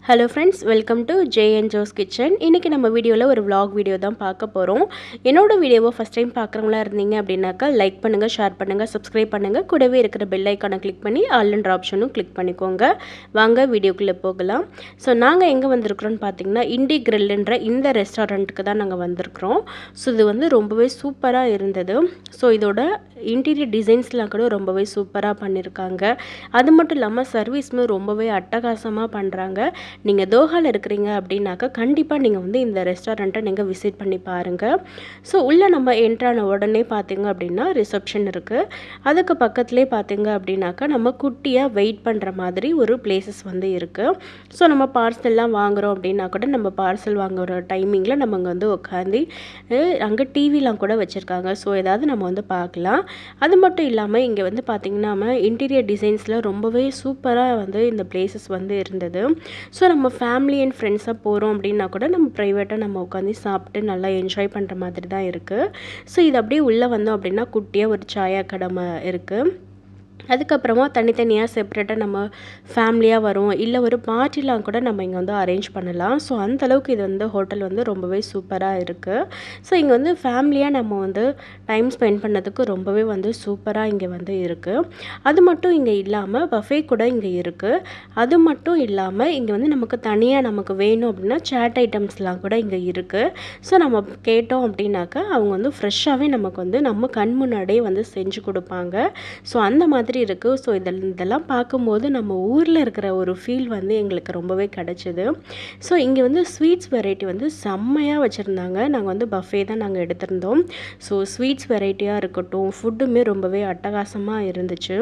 hello friends welcome to J and Jo's kitchen இன்றைக்கி நம்ம வீடியோவில் ஒரு vlog வீடியோ தான் பார்க்க போகிறோம் என்னோட வீடியோவை ஃபஸ்ட் டைம் பார்க்குறவங்களா இருந்தீங்க அப்படின்னாக்கா லைக் பண்ணுங்கள் ஷேர் பண்ணுங்கள் சப்ஸ்கிரைப் பண்ணுங்கள் கூடவே இருக்கிற பெல் ஐக்கானை கிளிக் பண்ணி ஆல்ன்ற ஆப்ஷனும் கிளிக் பண்ணிக்கோங்க வாங்க வீடியோக்குள்ளே போகலாம் ஸோ நாங்கள் எங்கே வந்திருக்கிறோம்னு பார்த்தீங்கன்னா இண்டி கிரில்லுன்ற இந்த ரெஸ்டாரண்ட்டுக்கு தான் நாங்கள் வந்திருக்கிறோம் ஸோ இது வந்து ரொம்பவே சூப்பராக இருந்தது ஸோ இதோட இன்டீரியர் டிசைன்ஸ்லாம் கூட ரொம்பவே சூப்பராக பண்ணியிருக்காங்க அது மட்டும் இல்லாமல் சர்வீஸுமே ரொம்பவே அட்டகாசமாக பண்ணுறாங்க நீங்கள் தோஹாவில் இருக்கிறீங்க அப்படின்னாக்கா கண்டிப்பாக நீங்கள் வந்து இந்த ரெஸ்டாரண்ட்டை நீங்கள் விசிட் பண்ணி பாருங்கள் ஸோ உள்ளே நம்ம என்ட்ரான உடனே பார்த்தீங்க அப்படின்னா ரிசப்ஷன் இருக்குது அதுக்கு பக்கத்துலேயே பார்த்தீங்க அப்படின்னாக்கா நம்ம குட்டியாக வெயிட் பண்ணுற மாதிரி ஒரு பிளேசஸ் வந்து இருக்குது ஸோ நம்ம பார்சல்லாம் வாங்குகிறோம் அப்படின்னா கூட நம்ம பார்சல் வாங்குகிற டைமிங்கில் நம்ம அங்கே வந்து உட்காந்து அங்கே டிவிலாம் கூட வச்சுருக்காங்க ஸோ ஏதாவது நம்ம வந்து பார்க்கலாம் அது மட்டும் இல்லாமல் இங்கே வந்து பார்த்திங்கன்னா நம்ம இன்டீரியர் டிசைன்ஸில் ரொம்பவே சூப்பராக வந்து இந்த பிளேசஸ் வந்து இருந்தது ஸோ நம்ம ஃபேமிலி அண்ட் ஃப்ரெண்ட்ஸாக போகிறோம் அப்படின்னா கூட நம்ம ப்ரைவேட்டாக நம்ம உட்காந்து சாப்பிட்டு நல்லா என்ஜாய் பண்ணுற மாதிரி தான் இருக்குது ஸோ இது அப்படியே உள்ளே வந்தோம் அப்படின்னா குட்டியாக ஒரு சாயா கடை ம- இருக்குது அதுக்கப்புறமா தனித்தனியாக செப்பரேட்டாக நம்ம ஃபேமிலியாக வரோம் இல்லை ஒரு பார்ட்டிலாம் கூட நம்ம இங்கே வந்து அரேஞ்ச் பண்ணலாம் ஸோ அந்த அளவுக்கு இது வந்து ஹோட்டல் வந்து ரொம்பவே சூப்பராக இருக்குது ஸோ இங்கே வந்து ஃபேமிலியாக நம்ம வந்து டைம் ஸ்பெண்ட் பண்ணதுக்கு ரொம்பவே வந்து சூப்பராக இங்கே வந்து இருக்குது அது மட்டும் இங்கே இல்லாமல் பஃபே கூட இங்கே இருக்குது அது மட்டும் இல்லாமல் இங்கே வந்து நமக்கு தனியாக நமக்கு வேணும் அப்படின்னா சேட் ஐட்டம்ஸ்லாம் கூட இங்கே இருக்குது ஸோ நம்ம கேட்டோம் அப்படின்னாக்கா அவங்க வந்து ஃப்ரெஷ்ஷாகவே நமக்கு வந்து நம்ம கண் முன்னாடியே வந்து செஞ்சு கொடுப்பாங்க ஸோ அந்த மாதிரி இருக்குது ஸோ இதில் இதெல்லாம் பார்க்கும்போது நம்ம ஊரில் இருக்கிற ஒரு ஃபீல் வந்து எங்களுக்கு ரொம்பவே கிடச்சிது ஸோ இங்கே வந்து ஸ்வீட்ஸ் வெரைட்டி வந்து செம்மையாக வச்சுருந்தாங்க நாங்கள் வந்து பஃபே தான் நாங்கள் எடுத்திருந்தோம் ஸோ ஸ்வீட்ஸ் வெரைட்டியாக இருக்கட்டும் ஃபுட்டுமே ரொம்பவே அட்டகாசமாக இருந்துச்சு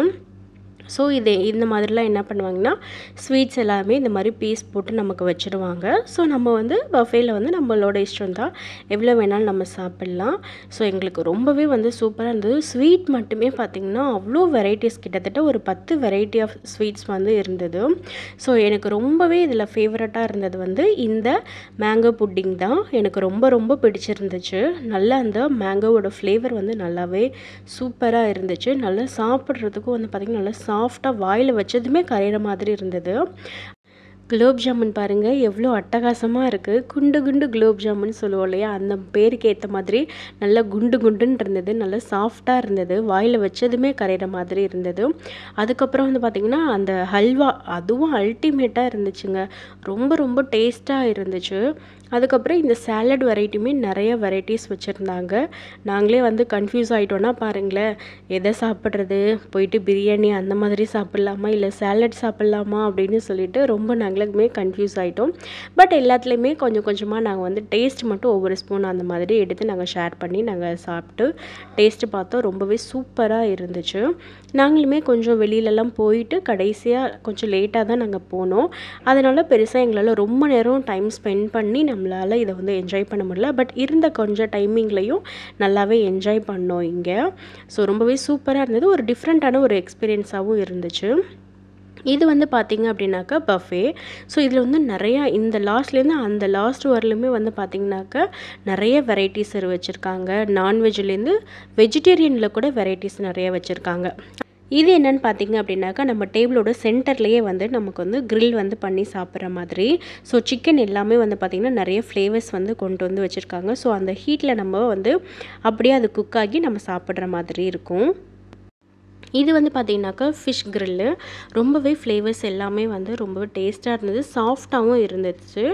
ஸோ இது இந்த மாதிரிலாம் என்ன பண்ணுவாங்கன்னா ஸ்வீட்ஸ் எல்லாமே இந்த மாதிரி பீஸ் போட்டு நமக்கு வச்சுருவாங்க ஸோ நம்ம வந்து பஃபேல வந்து நம்மளோட இஷ்டம் தான் எவ்வளோ வேணாலும் நம்ம சாப்பிட்லாம் ஸோ எங்களுக்கு ரொம்பவே வந்து சூப்பராக இருந்தது ஸ்வீட் மட்டுமே பார்த்திங்கன்னா அவ்வளோ வெரைட்டிஸ் கிட்டத்தட்ட ஒரு பத்து வெரைட்டி ஆஃப் ஸ்வீட்ஸ் வந்து இருந்தது ஸோ எனக்கு ரொம்பவே இதில் ஃபேவரட்டாக இருந்தது வந்து இந்த மேங்கோ புட்டிங் தான் எனக்கு ரொம்ப ரொம்ப பிடிச்சிருந்துச்சு நல்லா அந்த மேங்கோவோட ஃப்ளேவர் வந்து நல்லாவே சூப்பராக இருந்துச்சு நல்லா சாப்பிட்றதுக்கும் வந்து பார்த்திங்கன்னா நல்லா சாஃப்டாக வாயில் வச்சதுமே கரையிற மாதிரி இருந்தது குலோப் ஜாமுன் பாருங்கள் எவ்வளோ அட்டகாசமாக இருக்குது குண்டு குண்டு குலோப் ஜாமுன் சொல்லுவோம் இல்லையா அந்த பேருக்கு ஏற்ற மாதிரி நல்லா குண்டு குண்டுன்னு இருந்தது நல்லா சாஃப்டாக இருந்தது வாயில் வச்சதுமே கரையிற மாதிரி இருந்தது அதுக்கப்புறம் வந்து பார்த்திங்கன்னா அந்த ஹல்வா அதுவும் அல்டிமேட்டாக இருந்துச்சுங்க ரொம்ப ரொம்ப டேஸ்ட்டாக இருந்துச்சு அதுக்கப்புறம் இந்த சாலட் வெரைட்டியுமே நிறைய வெரைட்டிஸ் வச்சுருந்தாங்க நாங்களே வந்து கன்ஃபியூஸ் ஆகிட்டோன்னா பாருங்களேன் எதை சாப்பிட்றது போயிட்டு பிரியாணி அந்த மாதிரி சாப்பிட்லாமா இல்லை சாலட் சாப்பிட்லாமா அப்படின்னு சொல்லிட்டு ரொம்ப நாங்களுமே கன்ஃபியூஸ் ஆகிட்டோம் பட் எல்லாத்துலேயுமே கொஞ்சம் கொஞ்சமாக நாங்கள் வந்து டேஸ்ட் மட்டும் ஒவ்வொரு ஸ்பூன் அந்த மாதிரி எடுத்து நாங்கள் ஷேர் பண்ணி நாங்கள் சாப்பிட்டு டேஸ்ட்டு பார்த்தோம் ரொம்பவே சூப்பராக இருந்துச்சு நாங்களுமே கொஞ்சம் வெளியிலலாம் போயிட்டு கடைசியாக கொஞ்சம் லேட்டாக தான் நாங்கள் போனோம் அதனால் பெருசாக எங்களால் ரொம்ப நேரம் டைம் ஸ்பெண்ட் பண்ணி நம்மளால் இதை வந்து என்ஜாய் பண்ண முடியல பட் இருந்த கொஞ்சம் டைமிங்லையும் நல்லாவே என்ஜாய் பண்ணோம் இங்கே ஸோ ரொம்பவே சூப்பராக இருந்தது ஒரு டிஃப்ரெண்ட்டான ஒரு எக்ஸ்பீரியன்ஸாகவும் இருந்துச்சு இது வந்து பார்த்தீங்க அப்படின்னாக்கா பஃபே ஸோ இதில் வந்து நிறையா இந்த லாஸ்ட்லேருந்து அந்த லாஸ்ட் வரலுமே வந்து பார்த்தீங்கன்னாக்கா நிறைய வெரைட்டிஸ் வச்சுருக்காங்க நான்வெஜ்லேருந்து வெஜிடேரியனில் கூட வெரைட்டிஸ் நிறைய வச்சுருக்காங்க இது என்னன்னு பார்த்தீங்க அப்படின்னாக்கா நம்ம டேபிளோட சென்டர்லேயே வந்து நமக்கு வந்து grill வந்து பண்ணி சாப்பிட்ற மாதிரி ஸோ சிக்கன் எல்லாமே வந்து பார்த்திங்கன்னா நிறைய ஃப்ளேவர்ஸ் வந்து கொண்டு வந்து வச்சுருக்காங்க ஸோ அந்த ஹீட்டில் நம்ம வந்து அப்படியே அது குக் ஆகி நம்ம சாப்பிட்ற மாதிரி இருக்கும் இது வந்து பார்த்தீங்கன்னாக்கா ஃபிஷ் கிரில்லு ரொம்பவே ஃப்ளேவர்ஸ் எல்லாமே வந்து ரொம்ப டேஸ்ட்டாக இருந்தது சாஃப்டாகவும் இருந்துச்சு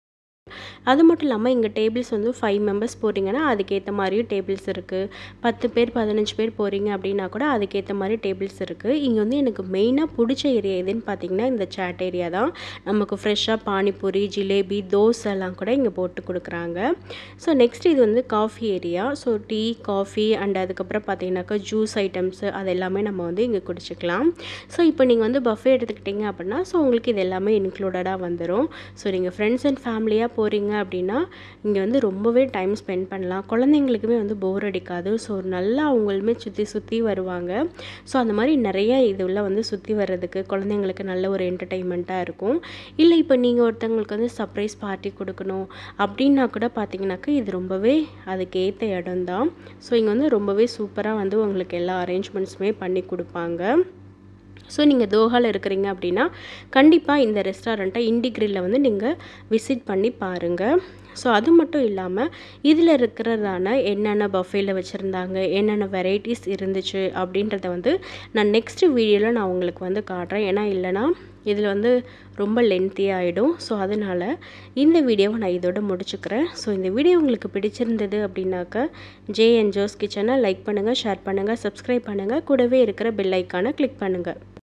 அது மட்டும் இல்லாமல் இங்கே டேபிள்ஸ் வந்து ஃபைவ் மெம்பர்ஸ் போகிறீங்கன்னா அதுக்கேற்ற மாதிரியும் டேபிள்ஸ் இருக்குது பத்து பேர் பதினஞ்சு பேர் போகிறீங்க அப்படின்னா கூட அதுக்கேற்ற மாதிரி டேபிள்ஸ் இருக்குது இங்கே வந்து எனக்கு மெயினாக பிடிச்ச ஏரியா எதுன்னு பார்த்தீங்கன்னா இந்த சேட் ஏரியா தான் நமக்கு ஃப்ரெஷ்ஷாக பானிபூரி ஜிலேபி தோசை எல்லாம் கூட இங்கே போட்டு கொடுக்குறாங்க ஸோ நெக்ஸ்ட் இது வந்து coffee area so tea coffee and அதுக்கப்புறம் பார்த்தீங்கன்னாக்கா ஜூஸ் ஐட்டம்ஸு அது எல்லாமே நம்ம வந்து இங்கே குடிச்சிக்கலாம் ஸோ இப்போ நீங்கள் வந்து பஃபே எடுத்துக்கிட்டீங்க அப்படின்னா ஸோ உங்களுக்கு இது எல்லாமே இன்க்ளூடடாக வந்துடும் ஸோ நீங்கள் ஃப்ரெண்ட்ஸ் அண்ட் ஃபேமிலியாக போகிறீங்க அப்படின்னா இங்கே வந்து ரொம்பவே டைம் ஸ்பெண்ட் பண்ணலாம் குழந்தைங்களுக்குமே வந்து போர் அடிக்காது ஸோ நல்லா அவங்களுமே சுற்றி சுற்றி வருவாங்க ஸோ அந்த மாதிரி நிறைய இதுல வந்து சுற்றி வர்றதுக்கு குழந்தைங்களுக்கு நல்ல ஒரு என்டர்டெயின்மெண்ட்டாக இருக்கும் இல்லை இப்போ நீங்கள் ஒருத்தவங்களுக்கு வந்து சர்ப்ரைஸ் பார்ட்டி கொடுக்கணும் அப்படின்னா கூட பார்த்தீங்கன்னாக்கா இது ரொம்பவே அதுக்கு ஏற்ற இடம் தான் ஸோ இங்கே வந்து ரொம்பவே சூப்பராக வந்து உங்களுக்கு எல்லா அரேஞ்ச்மெண்ட்ஸுமே பண்ணி கொடுப்பாங்க ஸோ நீங்கள் தோஹாவில் இருக்கிறீங்க அப்படின்னா கண்டிப்பாக இந்த ரெஸ்டாரண்ட்டை இண்டி கிரில்ல வந்து நீங்கள் விசிட் பண்ணி பாருங்கள் ஸோ அது மட்டும் இல்லாமல் இதில் இருக்கிறதான என்னென்ன பஃபேல வச்சுருந்தாங்க என்னென்ன வெரைட்டிஸ் இருந்துச்சு அப்படின்றத வந்து நான் நெக்ஸ்ட் வீடியோவில் நான் உங்களுக்கு வந்து காட்டுறேன் ஏன்னா இல்லைனா இதில் வந்து ரொம்ப லென்த்தி ஆகிடும் ஸோ அதனால் இந்த வீடியோவை நான் இதோட முடிச்சுக்கிறேன் ஸோ இந்த வீடியோ உங்களுக்கு பிடிச்சிருந்தது அப்படின்னாக்கா ஜே என் ஜோஸ் கிச்சனை லைக் பண்ணுங்கள் ஷேர் பண்ணுங்கள் சப்ஸ்கிரைப் பண்ணுங்கள் கூடவே இருக்கிற பெல் ஐக்கானை கிளிக் பண்ணுங்கள்